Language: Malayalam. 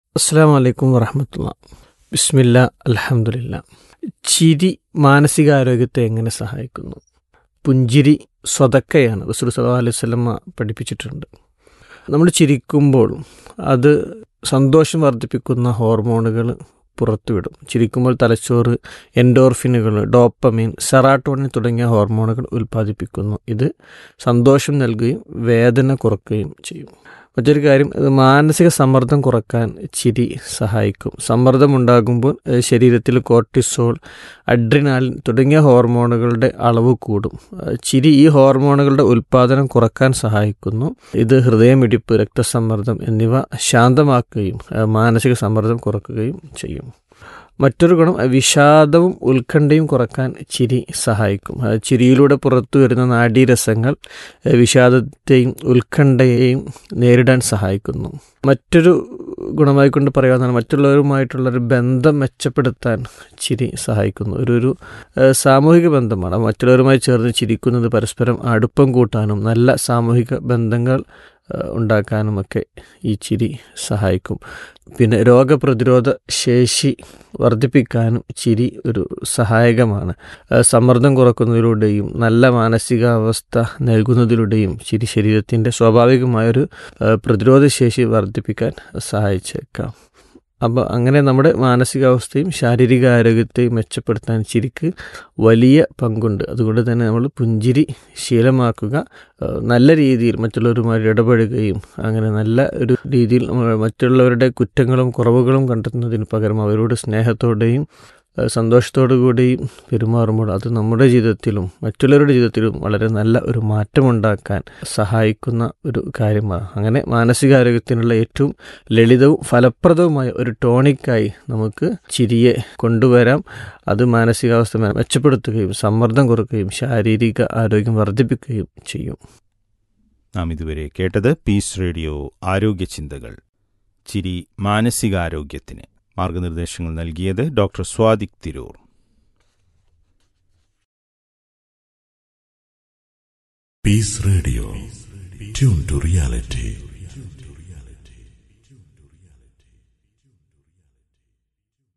അസ്സാം വലൈക്കും വറഹമത്തുള്ള ബിസ്മില്ല അലഹമുല്ല ചിരി മാനസികാരോഗ്യത്തെ എങ്ങനെ സഹായിക്കുന്നു പുഞ്ചിരി സ്വതക്കയാണ് റസൂൽ സല്ലാ അലൈഹി സ്വലമ പഠിപ്പിച്ചിട്ടുണ്ട് നമ്മൾ ചിരിക്കുമ്പോൾ അത് സന്തോഷം വർദ്ധിപ്പിക്കുന്ന ഹോർമോണുകൾ പുറത്തുവിടും ചിരിക്കുമ്പോൾ തലച്ചോറ് എൻഡോർഫിനുകൾ ഡോപ്പമീൻ സെറാട്ടോണിൻ തുടങ്ങിയ ഹോർമോണുകൾ ഉൽപ്പാദിപ്പിക്കുന്നു ഇത് സന്തോഷം നൽകുകയും വേദന കുറയ്ക്കുകയും ചെയ്യും മറ്റൊരു കാര്യം ഇത് മാനസിക സമ്മർദ്ദം കുറക്കാൻ ചിരി സഹായിക്കും സമ്മർദ്ദം ഉണ്ടാകുമ്പോൾ ഏഹ്, ശരീരത്തിൽ കോർട്ടിസോൾ അഡ്രിനാലിൻ തുടങ്ങിയ ഹോർമോണുകളുടെ അളവ് കൂടും ഏഹ്, ചിരി ഈ ഹോർമോണുകളുടെ ഉൽപ്പാദനം കുറക്കാൻ സഹായിക്കുന്നു ഇത് ഹൃദയമിടിപ്പ് രക്തസമ്മർദ്ദം എന്നിവ ശാന്തമാക്കുകയും ഏഹ്, മാനസിക സമ്മർദ്ദം കുറയ്ക്കുകയും ചെയ്യും മറ്റൊരു ഗുണം അഹ് വിഷാദവും ഉത്കണ്ഠയും കുറക്കാൻ ചിരി സഹായിക്കും അഹ് ചിരിയിലൂടെ പുറത്തു വരുന്ന നാഡീരസങ്ങൾ അഹ് വിഷാദത്തെയും ഉത്കണ്ഠയെയും നേരിടാൻ സഹായിക്കുന്നു മറ്റൊരു ഗുണമായി കൊണ്ട് പറയാവുന്നതാണ് മറ്റുള്ളവരുമായിട്ടുള്ളൊരു ബന്ധം മെച്ചപ്പെടുത്താൻ ചിരി സഹായിക്കുന്നു ഒരു ഒരു അഹ് സാമൂഹിക ബന്ധമാണ് മറ്റുള്ളവരുമായി ചേർന്ന് ചിരിക്കുന്നത് പരസ്പരം അടുപ്പം കൂട്ടാനും നല്ല സാമൂഹിക ബന്ധങ്ങൾ അഹ് ഉണ്ടാക്കാനുമൊക്കെ ഈ ചിരി സഹായിക്കും പിന്നെ രോഗപ്രതിരോധ ശേഷി വർദ്ധിപ്പിക്കാനും ചിരി ഒരു സഹായകമാണ് അഹ് സമ്മർദ്ദം കുറക്കുന്നതിലൂടെയും നല്ല മാനസികാവസ്ഥ നൽകുന്നതിലൂടെയും ചിരി ശരീരത്തിൻ്റെ സ്വാഭാവികമായൊരു അഹ് പ്രതിരോധശേഷി വർദ്ധിപ്പിക്കാൻ സഹായിച്ചേക്കാം അപ്പോൾ അങ്ങനെ നമ്മുടെ മാനസികാവസ്ഥയും ശാരീരിക ആരോഗ്യത്തെയും മെച്ചപ്പെടുത്താൻ ചിരിക്ക് വലിയ പങ്കുണ്ട് അതുകൊണ്ട് തന്നെ നമ്മൾ പുഞ്ചിരി ശീലമാക്കുക ഏഹ് നല്ല രീതിയിൽ മറ്റുള്ളവരുമായി ഇടപഴകുകയും അങ്ങനെ നല്ല ഒരു രീതിയിൽ നമ്മൾ മറ്റുള്ളവരുടെ കുറ്റങ്ങളും കുറവുകളും കണ്ടെത്തുന്നതിന് പകരം അവരോട് സ്നേഹത്തോടെയും ഏഹ് സന്തോഷത്തോടു കൂടിയും പെരുമാറുമ്പോൾ അത് നമ്മുടെ ജീവിതത്തിലും മറ്റുള്ളവരുടെ ജീവിതത്തിലും വളരെ നല്ല ഒരു മാറ്റമുണ്ടാക്കാൻ സഹായിക്കുന്ന ഒരു കാര്യമാണ് അങ്ങനെ മാനസികാരോഗ്യത്തിനുള്ള ഏറ്റവും ലളിതവും ഫലപ്രദവുമായ ഒരു ടോണിക്കായി നമുക്ക് ചിരിയെ കൊണ്ടുവരാം അത് മാനസികാവസ്ഥ മെ- മെച്ചപ്പെടുത്തുകയും സമ്മർദ്ദം കുറയ്ക്കുകയും ശാരീരിക ആരോഗ്യം വർദ്ധിപ്പിക്കുകയും ചെയ്യും നാം ഇതുവരെ കേട്ടത് പീസ് റേഡിയോ ആരോഗ്യ ചിന്തകൾ ചിരി മാനസികാരോഗ്യത്തിന് മാർഗനിർദ്ദേശങ്ങൾ നൽകിയത് doctor Swadiq Tirur Peace Radio. Tune to reality.